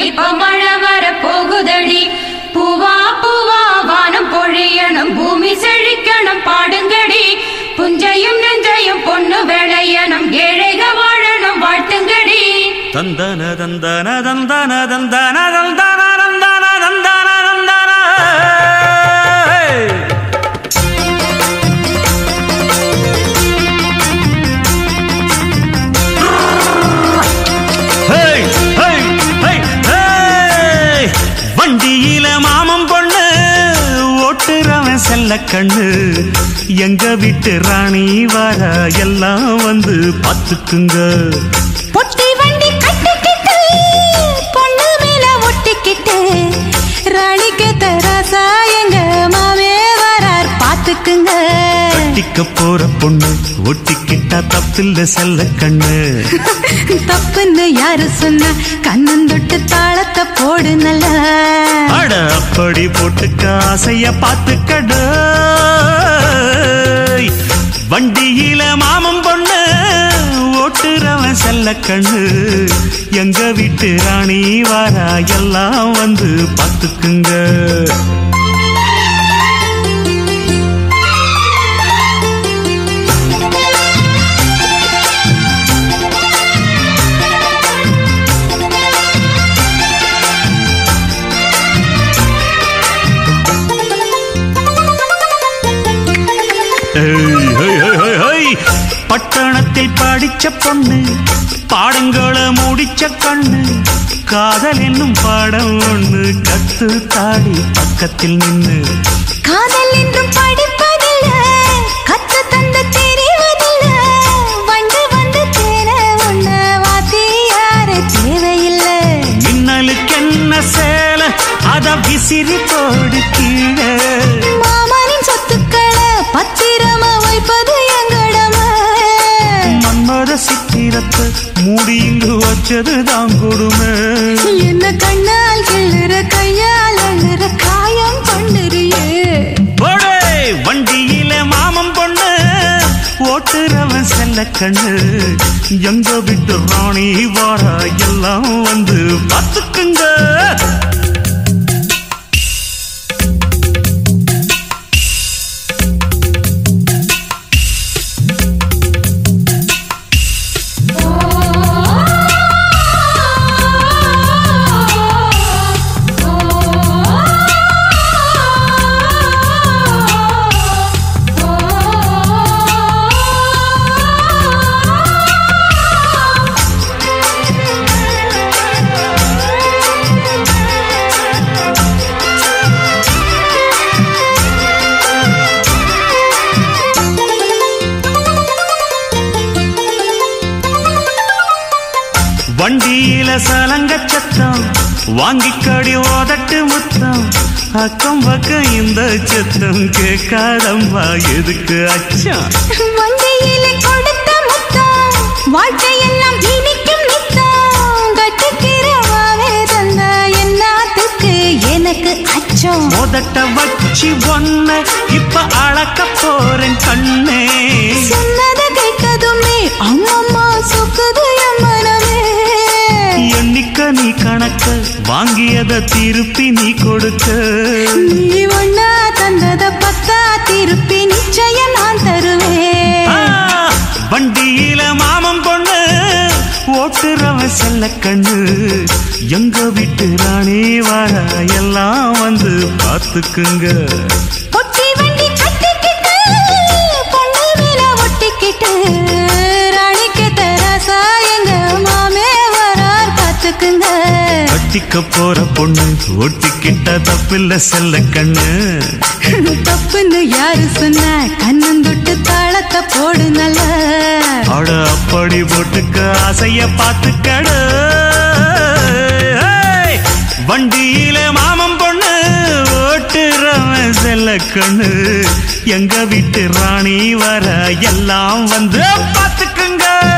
இப்ப மழை வர போகுதடி பூவா பூவா வானம் பொழியணும் பூமி செழிக்கணும் பாடுங்கடி புஞ்சையும் நெஞ்சையும் பொண்ணு விளையணும் ஏழைக வாழணும் வாழ்த்துங்கடி தந்தன தந்தன தந்தன தந்தன தந்தன தந்தன தந்தன தந்தன ஹேய், ஹேய், ஹேய், ஹேய். வண்டியில மாமன் பொண்ணு ஓட்டுறவன் செல்ல கண்ணு எங்க வீட்டு ராணி வர எல்லாம் வந்து பாத்துக்குங்க பொட்டி வண்டி கட்டிக்கிட்டு பொண்ணு மேல ஒட்டிக்கிட்டு ராணிக்கு தராசா எங்க மாமே வரார் பாத்துக்குங்க கட்டிக்க போற பொண்ணு ஒட்டிக்கிட்டா தப்பில்ல செல்ல கண்ணு தப்புன்னு யாரு சொன்ன கண்ணன் தொட்டு தாளத்தை போடு நல்லா அட அப்படி போட்டுக்க ஆசைய பார்த்துக்கடு வண்டியில மாமன் பொண்ணு ஓட்டுறவன் செல்ல கண்ணு எங்க வீட்டு ராணி வாரா எல்லாம் வந்து பார்த்துக்குங்க ஏய், ஹேய், ஹேய், ஹேய், ஹேய். பட்டணத்தில் படிச்ச பொண்ணு பாடங்களை முடிச்ச கண்ணு காதல் என்னும் பாடம் ஒண்ணு கத்து தாடி பக்கத்தில் நின்னு காதல் என்றும் படிப்பதில்ல கத்து தந்து தெரிவதில்ல வண்டு வந்து தேர உன்ன வாத்தி யாரு தேவையில்லை மின்னலுக்கு என்ன சேல அத விசிறி போடு கீழே மாமனின் சொத்துக்களை பத்திரமா வைப்பது எங்கடமை மன்மத சித்திரத்தை மூடி இங்கு வச்சது தான் கொடுமை என்ன கண்ணால் கிள்ளுற கையால் அழுற காயம் பண்ணுறியே போடே வண்டியில மாமன் பொண்ணு ஓட்டுறவன் செல்ல கண்ணு எங்க விட்டு ராணி வாரா எல்லாம் வந்து பார்த்துக்குங்க வண்டியில சலங்க சத்தம் வாங்கிக்கடி ஓதட்டு முத்தம் அக்கம் பக்கம் இந்த சத்தம் கேட்காதம்மா எதுக்கு அச்சம் வண்டியிலே கொடுத்த முத்தம் வாழ்க்கையெல்லாம் இனிக்கும் நித்தம் கட்டிக்கிறவாவே தந்த என்னாத்துக்கு எனக்கு அச்சம் மோதட்ட வச்சு ஒன்ன இப்ப அளக்க போறேன் கண்ணே சொன்னத கேட்கதுமே அம்மம்மா சொக்குது என் மனமே எண்ணிக்க நீ கணக்க வாங்கியத திருப்பி நீ கொடுக்க நீ ஒன்னா தந்தத பத்தா திருப்பி நிச்சயம் நான் ஆ, தருவேன் வண்டியில மாமன் பொண்ணு ஓட்டுறவன் செல்ல கண்ணு எங்க வீட்டு ராணி வார எல்லாம் வந்து பார்த்துக்குங்க பொட்டி வண்டி கட்டிக்கிட்டு பொண்ணு மேல ஒட்டிக்கிட்டு ராணிக்கு தராசா எங்க மாமே வரார் பாத்துக்குங்க கட்டிக்க போற பொண்ணு ஒட்டிக்கிட்ட தப்பில்ல செல்ல கண்ணு தப்புன்னு யாரு சொன்ன கண்ணன் தொட்டு தாளத்தை போடு நல்லா அட அப்படி போட்டுக்க ஆசைய பார்த்துக்கடு ஏய், வண்டியில மாமன் பொண்ணு ஓட்டுறவன் செல்ல கண்ணு எங்க வீட்டு ராணி வர எல்லாம் வந்து பார்த்துக்குங்க